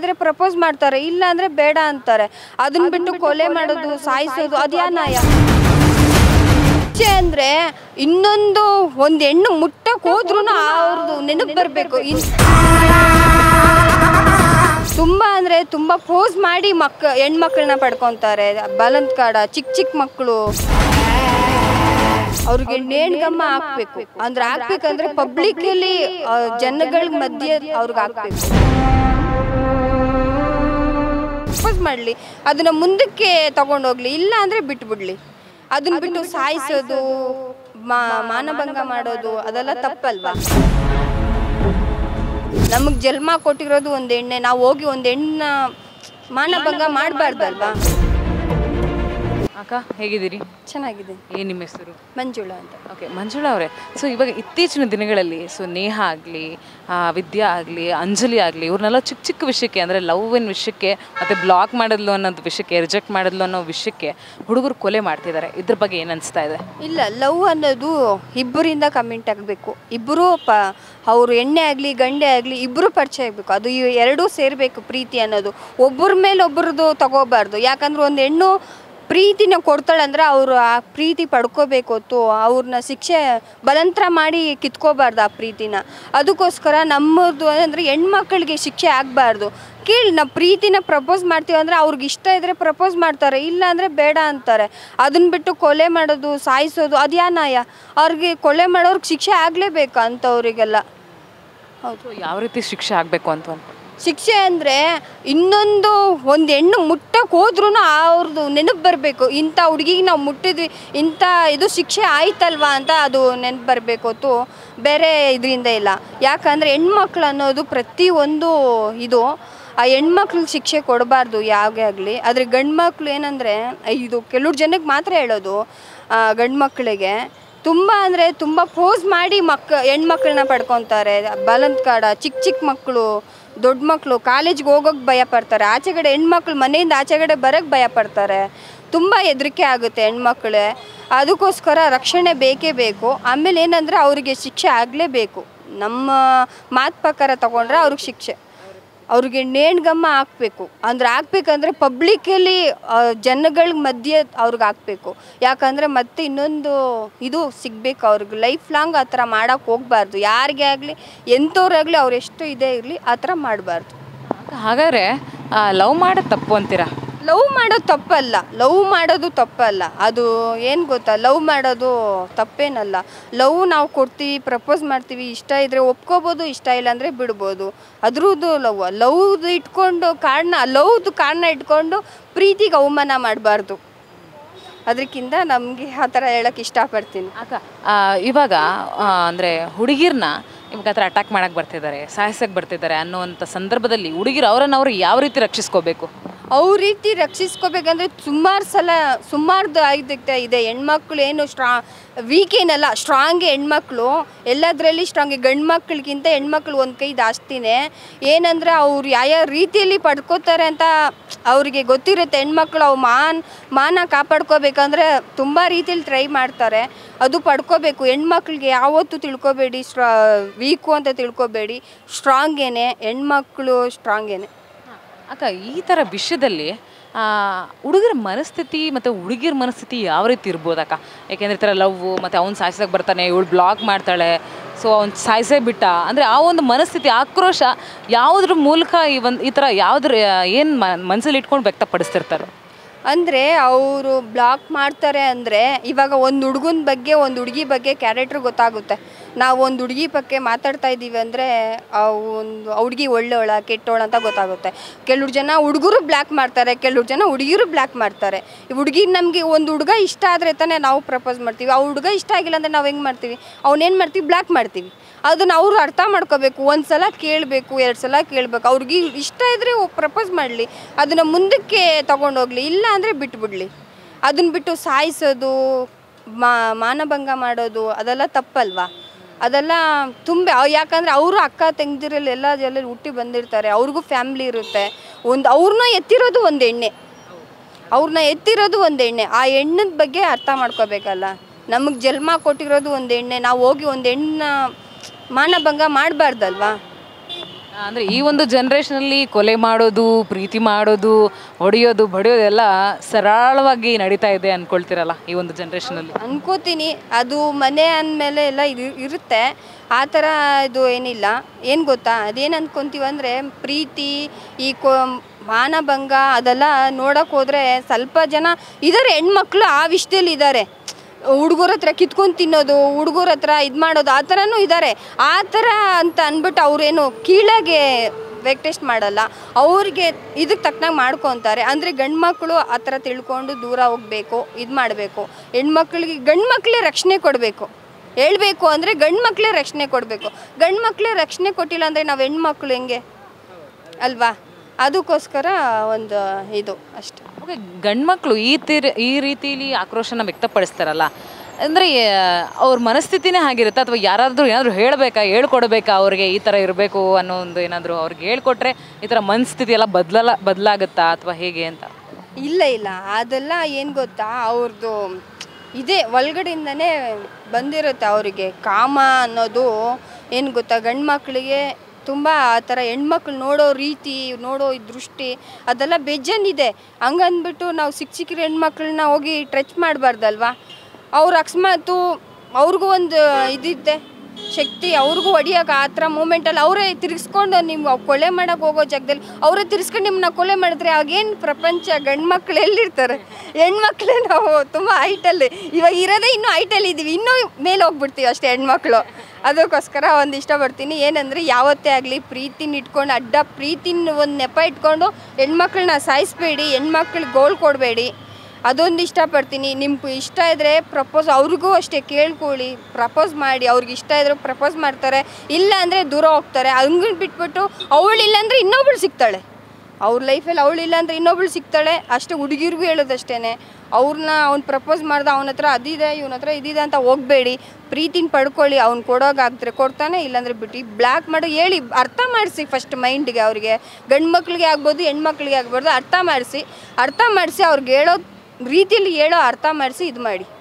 ಇದ್ರೆ ಪ್ರಪೋಸ್ ಮಾಡ್ತಾರೆ ಇಲ್ಲ ಅಂದ್ರೆ ಬೇಡ ಅಂತಾರೆ ಅದನ್ನ ಬಿಟ್ಟು ಕೊಲೆ ಮಾಡೋದು ಸಾಯಿಸೋದು ಅದ್ಯಾ ನ್ಯಾಯ ಇಚ್ಛೆ ಅಂದ್ರೆ ಇನ್ನೊಂದು ಒಂದ್ ಹೆಣ್ಣು ಮುಟ್ಟಕ್ ಹೋದ್ರು ಅವ್ರದ್ದು ನೆನಪು ಬರ್ಬೇಕು ಇನ್ ತುಂಬಾ ಅಂದ್ರೆ ತುಂಬಾ ಪೋಸ್ ಮಾಡಿ ಮಕ್ ಹೆಣ್ಮಕ್ಳನ್ನ ಪಡ್ಕೊಂತಾರೆ ಬಲಂತ್ಕಾಡ ಚಿಕ್ಕ ಚಿಕ್ಕ ಮಕ್ಕಳು ಅವ್ರಿಗೆ ನೇಣ್ಗಮ್ಮ ಹಾಕ್ಬೇಕು ಅಂದ್ರೆ ಹಾಕ್ಬೇಕಂದ್ರೆ ಪಬ್ಲಿಕ್ ಅಲ್ಲಿ ಆ, ಜನಗಳ ಮಧ್ಯೆ ಅವ್ರಿಗೆ ಹಾಕ್ಬೇಕು ಪ್ರಪೋಸ್ ಮಾಡಲಿ ಅದನ್ನ ಮುಂದಕ್ಕೆ ತಗೊಂಡೋಗ್ಲಿ ಇಲ್ಲ ಅಂದ್ರೆ ಬಿಟ್ಬಿಡ್ಲಿ ಅದನ್ನ ಬಿಟ್ಟು ಸಾಯಿಸೋದು ಮಾ- ಮಾನಭಂಗ ಮಾಡೋದು ಅದೆಲ್ಲ ತಪ್ಪಲ್ವಾ ನಮಗೆ ಜನ್ಮ ಕೊಟ್ಟಿರೋದು ಒಂದು ಎಣ್ಣೆ ನಾವು ಹೋಗಿ ಒಂದು ಹೆಣ್ಣ ಮಾನಭಂಗ ಮಾಡಬಾರ್ದಲ್ವಾ ಅಕ್ಕ ಹೇಗಿದ್ದೀರಿ ಚೆನ್ನಾಗಿದೆ ಏನು ನಿಮ್ಮ ಹೆಸರು ಮಂಜುಳಾ ಅಂತ ಓಕೆ ಮಂಜುಳಾ ಅವರೇ ಸೊ ಇವಾಗ ಇತ್ತೀಚಿನ ದಿನಗಳಲ್ಲಿ ಸೊ ನೇಹ ಆಗಲಿ ವಿದ್ಯಾ ಆಗಲಿ ಅಂಜಲಿ ಆಗಲಿ ಇವ್ರನ್ನೆಲ್ಲ ಚಿಕ್ಕ ಚಿಕ್ಕ ವಿಷಯಕ್ಕೆ ಅಂದರೆ ಲವ್ವಿನ ವಿಷಯಕ್ಕೆ ಮತ್ತು ಬ್ಲಾಕ್ ಮಾಡಿದ್ಲು ಅನ್ನೋದು ವಿಷಯಕ್ಕೆ ರಿಜೆಕ್ಟ್ ಮಾಡಿದ್ಲು ಅನ್ನೋ ವಿಷಯಕ್ಕೆ ಹುಡುಗರು ಕೊಲೆ ಮಾಡ್ತಿದ್ದಾರೆ ಇದ್ರ ಬಗ್ಗೆ ಏನು ಅನಿಸ್ತಾ ಇದೆ ಇಲ್ಲ ಲವ್ ಅನ್ನೋದು ಇಬ್ಬರಿಂದ ಕಮೆಂಟ್ ಆಗಬೇಕು ಇಬ್ಬರು ಪ ಅವರು ಎಣ್ಣೆ ಆಗಲಿ ಗಂಡೆ ಆಗಲಿ ಇಬ್ಬರು ಪರಿಚಯ ಆಗಬೇಕು ಅದು ಇವ್ ಎರಡೂ ಸೇರಬೇಕು ಪ್ರೀತಿ ಅನ್ನೋದು ಒಬ್ಬರ ಮೇಲೆ ಒಬ್ಬರದು ತಗೋಬಾರ್ದು ಯಾಕಂದ್ರೆ ಒಂದು ಹೆಣ್ಣು ಪ್ರೀತಿನ ಕೊಡ್ತಾಳೆ ಅಂದ್ರೆ ಅವರು ಆ ಪ್ರೀತಿ ಪಡ್ಕೋಬೇಕು ಹೊತ್ತು ಅವ್ರನ್ನ ಶಿಕ್ಷೆ ಬಲಂತರ ಮಾಡಿ ಕಿತ್ಕೋಬಾರ್ದು ಆ ಪ್ರೀತಿನ ಅದಕ್ಕೋಸ್ಕರ ನಮ್ಮದು ಅಂದರೆ ಹೆಣ್ಮಕ್ಳಿಗೆ ಶಿಕ್ಷೆ ಆಗಬಾರ್ದು ಕೇಳಿ ನಾವು ಪ್ರೀತಿನ ಪ್ರಪೋಸ್ ಮಾಡ್ತೀವಿ ಅಂದರೆ ಅವ್ರಿಗೆ ಇಷ್ಟ ಇದ್ರೆ ಪ್ರಪೋಸ್ ಮಾಡ್ತಾರೆ ಇಲ್ಲ ಅಂದರೆ ಬೇಡ ಅಂತಾರೆ ಅದನ್ನ ಬಿಟ್ಟು ಕೊಲೆ ಮಾಡೋದು ಸಾಯಿಸೋದು ಅದ್ಯಾ ನ್ಯಾಯ ಅವ್ರಿಗೆ ಕೊಲೆ ಮಾಡೋರ್ಗೆ ಶಿಕ್ಷೆ ಆಗಲೇಬೇಕು ಅಂಥವ್ರಿಗೆಲ್ಲ ಹೌದು ಸೊ ಯಾವ ರೀತಿ ಶಿಕ್ಷೆ ಆಗಬೇಕು ಅಂತ ಅನ್ಕೊಂಡು ಶಿಕ್ಷೆ ಅಂದರೆ ಇನ್ನೊಂದು ಒಂದು ಹೆಣ್ಣು ಮುಟ್ಟಕ್ಕೆ ಹೋದ್ರೂ ಅವ್ರದ್ದು ನೆನಪು ಬರಬೇಕು ಇಂಥ ಹುಡುಗಿಗೆ ನಾವು ಮುಟ್ಟಿದ್ವಿ ಇಂಥ ಇದು ಶಿಕ್ಷೆ ಆಯ್ತಲ್ವಾ ಅಂತ ಅದು ನೆನಪು ಬರಬೇಕು ಹೊತ್ತು ಬೇರೆ ಇದರಿಂದ ಇಲ್ಲ ಯಾಕಂದರೆ ಹೆಣ್ಮಕ್ಳು ಅನ್ನೋದು ಪ್ರತಿಯೊಂದು ಇದು ಆ ಹೆಣ್ಮಕ್ಳಿಗೆ ಶಿಕ್ಷೆ ಕೊಡಬಾರ್ದು ಯಾವಾಗೇ ಆಗಲಿ ಆದರೆ ಗಂಡು ಮಕ್ಳು ಏನಂದರೆ ಇದು ಕೆಲವ್ರು ಜನಕ್ಕೆ ಮಾತ್ರ ಹೇಳೋದು ಗಂಡು ಮಕ್ಕಳಿಗೆ ತುಂಬ ಅಂದರೆ ತುಂಬ ಪೋಸ್ ಮಾಡಿ ಮಕ್ ಹೆಣ್ಮಕ್ಳನ್ನ ಪಡ್ಕೊತಾರೆ ಬಲಂತ್ಕಾಡ ಚಿಕ್ಕ ಚಿಕ್ಕ ಮಕ್ಕಳು ದೊಡ್ಡ ಮಕ್ಕಳು ಕಾಲೇಜ್ಗೆ ಹೋಗೋಕೆ ಭಯ ಪಡ್ತಾರೆ ಆಚೆಗಡೆ ಹೆಣ್ಮಕ್ಳು ಮನೆಯಿಂದ ಆಚೆಗಡೆ ಬರೋಕ್ಕೆ ಭಯ ಪಡ್ತಾರೆ ತುಂಬ ಹೆದರಿಕೆ ಆಗುತ್ತೆ ಹೆಣ್ಮಕ್ಳೇ ಅದಕ್ಕೋಸ್ಕರ ರಕ್ಷಣೆ ಬೇಕೇ ಬೇಕು ಆಮೇಲೆ ಏನಂದರೆ ಅವರಿಗೆ ಶಿಕ್ಷೆ ಆಗಲೇಬೇಕು ನಮ್ಮ ಮಾತು ಪ್ರಕಾರ ತಗೊಂಡ್ರೆ ಅವ್ರಿಗೆ ಶಿಕ್ಷೆ ಅವ್ರಿಗೆ ನೇಣ್ಗಮ್ಮ ಹಾಕ್ಬೇಕು ಅಂದ್ರೆ ಹಾಕ್ಬೇಕಂದ್ರೆ ಪಬ್ಲಿಕಲ್ಲಿ ಜನಗಳ ಮಧ್ಯೆ ಅವ್ರಿಗೆ ಹಾಕ್ಬೇಕು ಯಾಕಂದರೆ ಮತ್ತೆ ಇನ್ನೊಂದು ಇದು ಸಿಗಬೇಕು ಅವ್ರಿಗೆ ಲೈಫ್ ಲಾಂಗ್ ಆ ಥರ ಮಾಡೋಕ್ಕೆ ಹೋಗ್ಬಾರ್ದು ಯಾರಿಗೇ ಆಗಲಿ ಎಂಥವ್ರಾಗಲಿ ಅವ್ರು ಎಷ್ಟು ಇದೇ ಇರಲಿ ಆ ಥರ ಮಾಡಬಾರ್ದು ಹಾಗಾದ್ರೆ ಲವ್ ಮಾಡೋದು ತಪ್ಪು ಅಂತೀರಾ ಲವ್ ಮಾಡೋದು ತಪ್ಪಲ್ಲ ಲವ್ ಮಾಡೋದು ತಪ್ಪಲ್ಲ ಅದು ಏನು ಗೊತ್ತಾ ಲವ್ ಮಾಡೋದು ತಪ್ಪೇನಲ್ಲ ಲವ್ ನಾವು ಕೊಡ್ತೀವಿ ಪ್ರಪೋಸ್ ಮಾಡ್ತೀವಿ ಇಷ್ಟ ಇದ್ದರೆ ಒಪ್ಕೋಬೋದು ಇಷ್ಟ ಇಲ್ಲ ಅಂದರೆ ಬಿಡ್ಬೋದು ಅದ್ರದ್ದು ಲವ್ ಲವ್ದು ಇಟ್ಕೊಂಡು ಕಾರಣ ಲವ್ದು ಕಾರಣ ಇಟ್ಕೊಂಡು ಪ್ರೀತಿಗೆ ಅವಮಾನ ಮಾಡಬಾರ್ದು ಅದಕ್ಕಿಂತ ನಮಗೆ ಆ ಥರ ಹೇಳೋಕ್ಕೆ ಇಷ್ಟಪಡ್ತೀನಿ ಅಕ್ಕ ಆ, ಇವಾಗ ಆ, ಅಂದ್ರೆ ಹುಡುಗಿರ್ನ ಇವಾಗ ಹತ್ರ ಅಟ್ಯಾಕ್ ಮಾಡಕ್ ಬರ್ತಿದ್ದಾರೆ ಸಾಯಿಸಕ್ ಬರ್ತಿದ್ದಾರೆ ಅನ್ನುವಂಥ ಸಂದರ್ಭದಲ್ಲಿ ಹುಡುಗಿರು ಅವರನ್ನ ಅವ್ರು ಯಾವ ರೀತಿ ರಕ್ಷಿಸ್ಕೋಬೇಕು ಅವ್ರ ರೀತಿ ರಕ್ಷಿಸ್ಕೋಬೇಕಂದ್ರೆ ಸುಮಾರು ಸಲ ಸುಮಾರ್ದು ಆಗಿದ್ದ ಇದೆ ಹೆಣ್ಮಕ್ಳು ಏನು ಸ್ಟ್ರಾ ವೀಕ್ ಏನಲ್ಲ ಸ್ಟ್ರಾಂಗ್ ಹೆಣ್ಮಕ್ಳು ಎಲ್ಲದರಲ್ಲಿ ಸ್ಟ್ರಾಂಗ್ ಗಂಡು ಮಕ್ಳಿಗಿಂತ ಹೆಣ್ಮಕ್ಳು ಒಂದು ಕೈ ಜಾಸ್ತಿನೇ ಏನಂದ್ರೆ ಅವ್ರು ಯಾವ ರೀತಿಯಲ್ಲಿ ಪಡ್ಕೋತಾರೆ ಅಂತ ಅವರಿಗೆ ಗೊತ್ತಿರುತ್ತೆ ಹೆಣ್ಮಕ್ಳು ಅವು ಮಾನ್ ಮಾನ ಕಾಪಾಡ್ಕೋಬೇಕಂದ್ರೆ ತುಂಬ ರೀತಿಯಲ್ಲಿ ಟ್ರೈ ಮಾಡ್ತಾರೆ ಅದು ಪಡ್ಕೋಬೇಕು ಹೆಣ್ಮಕ್ಳಿಗೆ ಯಾವತ್ತೂ ತಿಳ್ಕೊಬೇಡಿ ಸ್ಟ್ರಾ ವೀಕು ಅಂತ ತಿಳ್ಕೊಬೇಡಿ ಸ್ಟ್ರಾಂಗೇನೆ ಹೆಣ್ಮಕ್ಳು ಸ್ಟ್ರಾಂಗೇನೆ ಅಕ್ಕ ಈ ಥರ ವಿಷಯದಲ್ಲಿ ಆ, ಹುಡುಗರ ಮನಸ್ಥಿತಿ ಮತ್ತು ಹುಡುಗಿರ ಮನಸ್ಥಿತಿ ಯಾವ ರೀತಿ ಇರ್ಬೋದು ಅಕ್ಕ ಯಾಕೆಂದ್ರೆ ಈ ಥರ ಲವ್ ಮತ್ತು ಅವ್ನು ಸಾಯಿಸಕ್ಕೆ ಬರ್ತಾನೆ ಇವಳು ಬ್ಲಾಕ್ ಮಾಡ್ತಾಳೆ ಸೊ ಅವ್ನು ಸಾಯಿಸೇ ಬಿಟ್ಟ ಅಂದರೆ ಆ ಒಂದು ಮನಸ್ಥಿತಿ ಆಕ್ರೋಶ ಯಾವುದ್ರ ಮೂಲಕ ಈ ಒಂದು ಈ ಥರ ಯಾವುದ್ರ ಏನು ಮನಸ್ಸಲ್ಲಿ ಇಟ್ಕೊಂಡು ವ್ಯಕ್ತಪಡಿಸ್ತಿರ್ತಾರೆ ಅಂದರೆ ಅವರು ಬ್ಲಾಕ್ ಮಾಡ್ತಾರೆ ಅಂದರೆ ಇವಾಗ ಒಂದು ಹುಡುಗನ ಬಗ್ಗೆ ಒಂದು ಹುಡುಗಿ ಬಗ್ಗೆ ಕ್ಯಾರೆಕ್ಟ್ರ್ ಗೊತ್ತಾಗುತ್ತೆ ನಾವು ಒಂದು ಹುಡುಗಿ ಬಗ್ಗೆ ಮಾತಾಡ್ತಾ ಇದ್ದೀವಿ ಅಂದರೆ ಒಂದು ಹುಡುಗಿ ಒಳ್ಳೆಯವಳ ಕೆಟ್ಟವಳ ಅಂತ ಗೊತ್ತಾಗುತ್ತೆ ಕೆಲವ್ರು ಜನ ಹುಡುಗರು ಬ್ಲ್ಯಾಕ್ ಮಾಡ್ತಾರೆ ಕೆಲವ್ರು ಜನ ಹುಡುಗಿರು ಬ್ಲ್ಯಾಕ್ ಮಾಡ್ತಾರೆ ಈ ಹುಡುಗಿ ನಮಗೆ ಒಂದು ಹುಡುಗ ಇಷ್ಟ ಆದರೆ ತಾನೇ ನಾವು ಪ್ರಪೋಸ್ ಮಾಡ್ತೀವಿ ಆ ಹುಡುಗ ಇಷ್ಟ ಆಗಿಲ್ಲ ಅಂದರೆ ನಾವು ಹೆಂಗೆ ಮಾಡ್ತೀವಿ ಅವನೇನು ಮಾಡ್ತೀವಿ ಬ್ಲ್ಯಾಕ್ ಮಾಡ್ತೀವಿ ಅದನ್ನ ಅವರು ಅರ್ಥ ಮಾಡ್ಕೋಬೇಕು ಒಂದು ಸಲ ಕೇಳಬೇಕು ಎರಡು ಸಲ ಕೇಳಬೇಕು ಅವ್ರಿಗೆ ಇಷ್ಟ ಇದ್ದರೆ ಪ್ರಪೋಸ್ ಮಾಡಲಿ ಅದನ್ನು ಮುಂದಕ್ಕೆ ತಗೊಂಡೋಗ್ಲಿ ಇಲ್ಲ ಅಂದರೆ ಬಿಟ್ಬಿಡ್ಲಿ ಅದನ್ನ ಬಿಟ್ಟು ಸಾಯಿಸೋದು ಮಾ ಮಾನಭಂಗ ಮಾಡೋದು ಅದೆಲ್ಲ ತಪ್ಪಲ್ವಾ ಅದೆಲ್ಲ ತುಂಬ ಯಾಕಂದರೆ ಅವರು ಅಕ್ಕ ತಂಗಿದಿರಲ್ಲಿ ಎಲ್ಲ ಜಲ್ಲಿ ಹುಟ್ಟಿ ಬಂದಿರ್ತಾರೆ ಅವ್ರಿಗೂ ಫ್ಯಾಮ್ಲಿ ಇರುತ್ತೆ ಒಂದು ಅವ್ರನ್ನ ಎತ್ತಿರೋದು ಒಂದು ಎಣ್ಣೆ ಅವ್ರನ್ನ ಎತ್ತಿರೋದು ಒಂದು ಎಣ್ಣೆ ಆ ಹೆಣ್ಣದ ಬಗ್ಗೆ ಅರ್ಥ ಮಾಡ್ಕೋಬೇಕಲ್ಲ ನಮಗೆ ಜನ್ಮ ಕೊಟ್ಟಿರೋದು ಒಂದು ಎಣ್ಣೆ ನಾವು ಹೋಗಿ ಒಂದು ಹೆಣ್ಣ ಮಾನಭಂಗ ಮಾಡಬಾರ್ದಲ್ವಾ ಅಂದರೆ ಈ ಒಂದು ಜನ್ರೇಷನಲ್ಲಿ ಕೊಲೆ ಮಾಡೋದು ಪ್ರೀತಿ ಮಾಡೋದು ಹೊಡೆಯೋದು ಬಡಿಯೋದೆಲ್ಲ ಸರಳವಾಗಿ ನಡೀತಾ ಇದೆ ಅಂದ್ಕೊಳ್ತೀರಲ್ಲ ಈ ಒಂದು ಜನ್ರೇಷನಲ್ಲಿ ಅನ್ಕೋತೀನಿ ಅದು ಮನೆ ಅಂದಮೇಲೆ ಎಲ್ಲ ಇರು ಇರುತ್ತೆ ಆ ಥರ ಇದು ಏನಿಲ್ಲ ಏನು ಗೊತ್ತಾ ಅದೇನು ಅನ್ಕೊಂತೀವಿ ಅಂದರೆ ಪ್ರೀತಿ ಈ ಕೊ ಮಾನಭಂಗ ಅದೆಲ್ಲ ನೋಡೋಕೆ ಹೋದರೆ ಸ್ವಲ್ಪ ಜನ ಇದ್ದಾರೆ ಹೆಣ್ಮಕ್ಳು ಆ ವಿಷಯದಲ್ಲಿ ಇದ್ದಾರೆ ಹುಡುಗರ ಹತ್ರ ಕಿತ್ಕೊಂಡು ತಿನ್ನೋದು ಹುಡುಗರ ಹತ್ರ ಇದು ಮಾಡೋದು ಆ ಥರನೂ ಇದ್ದಾರೆ ಆ ಥರ ಅಂತ ಅಂದ್ಬಿಟ್ಟು ಅವ್ರೇನು ಕೀಳಾಗೆ ವೆಕ್ ಟೆಸ್ಟ್ ಮಾಡಲ್ಲ ಅವ್ರಿಗೆ ಇದಕ್ಕೆ ತಕ್ಕನಾಗಿ ಮಾಡ್ಕೊತಾರೆ ಅಂದರೆ ಗಂಡು ಮಕ್ಕಳು ಆ ಥರ ತಿಳ್ಕೊಂಡು ದೂರ ಹೋಗಬೇಕು ಇದು ಮಾಡಬೇಕು ಹೆಣ್ಮಕ್ಳಿಗೆ ಗಂಡು ಮಕ್ಕಳೇ ರಕ್ಷಣೆ ಕೊಡಬೇಕು ಹೇಳ್ಬೇಕು ಅಂದರೆ ಗಂಡು ಮಕ್ಕಳೇ ರಕ್ಷಣೆ ಕೊಡಬೇಕು ಗಂಡು ಮಕ್ಕಳೇ ರಕ್ಷಣೆ ಕೊಟ್ಟಿಲ್ಲ ಅಂದರೆ ನಾವು ಹೆಣ್ಮಕ್ಳು ಹೆಂಗೆ ಅಲ್ವಾ ಅದಕ್ಕೋಸ್ಕರ ಒಂದು ಇದು ಅಷ್ಟೆ ಓಕೆ ಗಂಡ್ಮಕ್ಳು ಈ ತೀರ್ ಈ ರೀತಿಲಿ ಆಕ್ರೋಶನ ವ್ಯಕ್ತಪಡಿಸ್ತಾರಲ್ಲ ಅಂದರೆ ಅವ್ರ ಮನಸ್ಥಿತಿನೇ ಆಗಿರುತ್ತೆ ಅಥವಾ ಯಾರಾದರೂ ಏನಾದರೂ ಹೇಳಬೇಕಾ ಹೇಳ್ಕೊಡ್ಬೇಕಾ ಅವ್ರಿಗೆ ಈ ಥರ ಇರಬೇಕು ಅನ್ನೋ ಒಂದು ಏನಾದರೂ ಅವ್ರಿಗೆ ಹೇಳ್ಕೊಟ್ರೆ ಈ ಥರ ಮನಸ್ಥಿತಿ ಎಲ್ಲ ಬದಲ ಬದಲಾಗುತ್ತಾ ಅಥವಾ ಹೇಗೆ ಅಂತ ಇಲ್ಲ ಇಲ್ಲ ಅದೆಲ್ಲ ಏನು ಗೊತ್ತಾ ಅವ್ರದ್ದು ಇದೇ ಒಳಗಡೆಯಿಂದನೇ ಬಂದಿರುತ್ತೆ ಅವರಿಗೆ ಕಾಮ ಅನ್ನೋದು ಏನು ಗೊತ್ತಾ ಗಂಡು ಮಕ್ಕಳಿಗೆ ತುಂಬ ಆ ಥರ ಹೆಣ್ಮಕ್ಳು ನೋಡೋ ರೀತಿ ನೋಡೋ ಈ ದೃಷ್ಟಿ ಅದೆಲ್ಲ ಬೇಜಾನಿದೆ ಹಂಗಂದ್ಬಿಟ್ಟು ನಾವು ಸಿಕ್ಕ ಸಿಕ್ಕ ಹೆಣ್ಮಕ್ಳನ್ನ ಹೋಗಿ ಟಚ್ ಮಾಡಬಾರ್ದಲ್ವಾ ಅವ್ರು ಅಕಸ್ಮಾತು ಅವ್ರಿಗೂ ಒಂದು ಇದಿದ್ದೆ ಶಕ್ತಿ ಅವ್ರಿಗೂ ಹೊಡಿಯೋಕೆ ಆ ಥರ ಮೂಮೆಂಟಲ್ಲಿ ಅವರೇ ತಿರ್ಗಿಸ್ಕೊಂಡು ನೀವು ಕೊಲೆ ಮಾಡೋಕೆ ಹೋಗೋ ಜಾಗದಲ್ಲಿ ಅವರೇ ತಿರ್ಗಿಸ್ಕೊಂಡು ನಿಮ್ಮನ್ನ ಕೊಲೆ ಮಾಡಿದ್ರೆ ಆಗೇನು ಪ್ರಪಂಚ ಗಂಡು ಮಕ್ಳು ಎಲ್ಲಿರ್ತಾರೆ ಹೆಣ್ಮಕ್ಳೇ ನಾವು ತುಂಬ ಹೈಟಲ್ಲಿ ಇವಾಗ ಇರೋದೇ ಇನ್ನೂ ಹೈಟಲ್ಲಿ ಇದ್ದೀವಿ ಇನ್ನೂ ಮೇಲೆ ಹೋಗ್ಬಿಡ್ತೀವಿ ಅಷ್ಟೇ ಹೆಣ್ಮಕ್ಳು ಅದಕ್ಕೋಸ್ಕರ ಒಂದು ಇಷ್ಟಪಡ್ತೀನಿ ಏನಂದರೆ ಯಾವತ್ತೇ ಆಗಲಿ ಪ್ರೀತಿನ ಇಟ್ಕೊಂಡು ಅಡ್ಡ ಪ್ರೀತಿನ ಒಂದು ನೆಪ ಇಟ್ಕೊಂಡು ಹೆಣ್ಮಕ್ಳನ್ನ ಸಾಯಿಸ್ಬೇಡಿ ಹೆಣ್ಮಕ್ಳಿಗೆ ಗೋಲ್ ಕೊಡಬೇಡಿ ಅದೊಂದು ಇಷ್ಟಪಡ್ತೀನಿ ನಿಮ್ಗೆ ಇಷ್ಟ ಇದ್ದರೆ ಪ್ರಪೋಸ್ ಅವ್ರಿಗೂ ಅಷ್ಟೇ ಕೇಳ್ಕೊಳ್ಳಿ ಪ್ರಪೋಸ್ ಮಾಡಿ ಅವ್ರಿಗೆ ಇಷ್ಟ ಇದ್ರೆ ಪ್ರಪೋಸ್ ಮಾಡ್ತಾರೆ ಇಲ್ಲ ಅಂದರೆ ದೂರ ಹೋಗ್ತಾರೆ ಹಂಗೆ ಬಿಟ್ಬಿಟ್ಟು ಅವಳಿಲ್ಲ ಅಂದರೆ ಇನ್ನೊಬ್ಳು ಸಿಗ್ತಾಳೆ ಅವ್ರ ಲೈಫಲ್ಲಿ ಅವಳಿಲ್ಲ ಅಂದರೆ ಇನ್ನೊಬ್ಳು ಸಿಗ್ತಾಳೆ ಅಷ್ಟೇ ಹುಡುಗಿರ್ಗೂ ಹೇಳೋದಷ್ಟೇ ಅವ್ರನ್ನ ಅವ್ನು ಪ್ರಪೋಸ್ ಮಾಡ್ದೆ ಅವನ ಹತ್ರ ಅದಿದೆ ಇವನ ಹತ್ರ ಇದಿದೆ ಅಂತ ಹೋಗಬೇಡಿ ಪ್ರೀತಿನ ಪಡ್ಕೊಳ್ಳಿ ಅವ್ನು ಕೊಡೋಗಾಗ್ತಾರೆ ಕೊಡ್ತಾನೆ ಇಲ್ಲಾಂದ್ರೆ ಬಿಟ್ಟು ಬ್ಲ್ಯಾಕ್ ಮಾಡೋ ಹೇಳಿ ಅರ್ಥ ಮಾಡಿಸಿ ಫಸ್ಟ್ ಮೈಂಡ್ಗೆ ಅವ್ರಿಗೆ ಗಂಡು ಮಕ್ಳಿಗೆ ಆಗ್ಬೋದು ಹೆಣ್ಮಕ್ಳಿಗೆ ಆಗ್ಬಾರ್ದು ಅರ್ಥ ಮಾಡಿಸಿ ಅರ್ಥ ಮಾಡಿಸಿ ಅವ್ರಿಗೆ ಹೇಳೋ ರೀತಿಯಲ್ಲಿ ಹೇಳೋ ಅರ್ಥ ಮಾಡಿಸಿ ಇದು ಮಾಡಿ